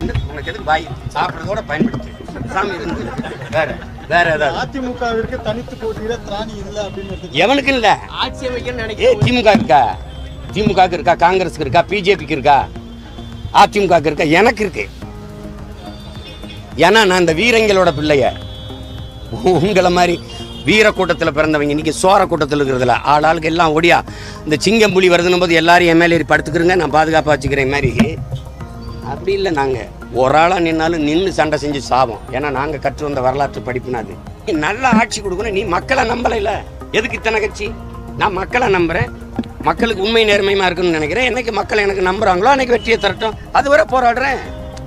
வந்து உனக்கு எதுக்கு வாய் சாப்பிட்றதோட பயன்படுத்து சாமி இருந்து வேற வேற ஏதாவது அதிமுகவிற்கு தனித்து போட்டியிட திராணி இல்லை அப்படின்னு எவனுக்கு இல்ல ஆட்சி அமைக்கணும்னு ஏ நினைக்கிறேன் திமுக இருக்கா திமுகக்கு இருக்கா காங்கிரஸ்க்கு இருக்கா பிஜேபிக்கு இருக்கா அதிமுகக்கு இருக்கா எனக்கு இருக்கு ஏன்னா நான் இந்த வீரங்களோட பிள்ளைய உங்களை மாதிரி வீர கூட்டத்தில் பிறந்தவங்க இன்னைக்கு சோர கூட்டத்தில் இருக்கிறதுல ஆள் ஆளுக்கு எல்லாம் ஒடியா இந்த சிங்கம் புலி வருதுன்னும் போது எல்லாரும் என் மேலே ஏறி படுத்துக்கிறங்க நான் பாதுகாப்பாக வச்சுக்கிறேன் மாதிரி அப்படி இல்லை நாங்கள் ஒரு ஆளாக நின்னாலும் நின்று சண்டை செஞ்சு சாவோம் ஏன்னா நாங்கள் கற்று வந்த வரலாற்று படிப்புனா அது நீ நல்ல ஆட்சி கொடுக்கணும் நீ மக்களை நம்பலைல எதுக்கு இத்தனை கட்சி நான் மக்களை நம்புறேன் மக்களுக்கு உண்மை நேர்மையுமா இருக்குன்னு நினைக்கிறேன் என்னைக்கு மக்கள் எனக்கு நம்புறாங்களோ அன்னைக்கு வெற்றியை தரட்டும் அதுவரை போராடுறேன்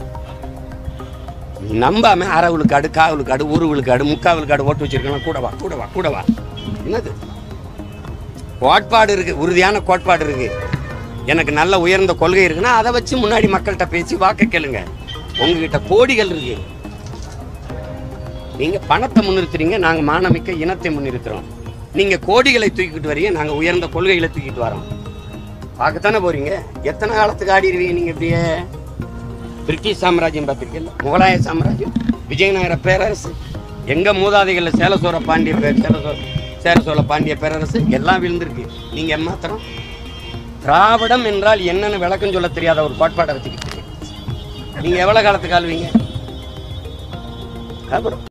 நீ நம்பாம அரை விழுக்காடு கால் விழுக்காடு ஒரு விழுக்காடு முக்கால் விழுக்காடு ஓட்டு வச்சிருக்கலாம் கூட வா கூட வா கூட வா என்னது கோட்பாடு இருக்கு உறுதியான கோட்பாடு இருக்கு எனக்கு நல்ல உயர்ந்த கொள்கை இருக்குன்னா அதை வச்சு முன்னாடி மக்கள்கிட்ட பேசி வாக்கு கேளுங்க உங்ககிட்ட கோடிகள் இருக்கு நீங்க பணத்தை முன்னிறுத்துறீங்க நாங்க மானமிக்க இனத்தை முன்னிறுத்துறோம் நீங்க கோடிகளை தூக்கிட்டு வரீங்க நாங்க உயர்ந்த கொள்கைகளை தூக்கிட்டு வரோம் பார்க்கத்தானே போறீங்க எத்தனை காலத்துக்கு ஆடிடுவீங்க நீங்க இப்படியே பிரிட்டிஷ் சாம்ராஜ்யம் பார்த்துருக்கீங்க முகலாய சாம்ராஜ்யம் விஜயநகர பேரரசு எங்க மூதாதைகள்ல சேல சோழ பாண்டிய பேர் சேல சோழ சேர சோழ பாண்டிய பேரரசு எல்லாம் விழுந்திருக்கு நீங்க எம்மாத்திரம் திராவிடம் என்றால் என்னன்னு விளக்கம் சொல்ல தெரியாத ஒரு கோட்பாடை வச்சுக்கிட்டு இருக்கீங்க. நீங்க எவ்வளவு காலத்துக்கு ஆளுவீங்க அப்புறம்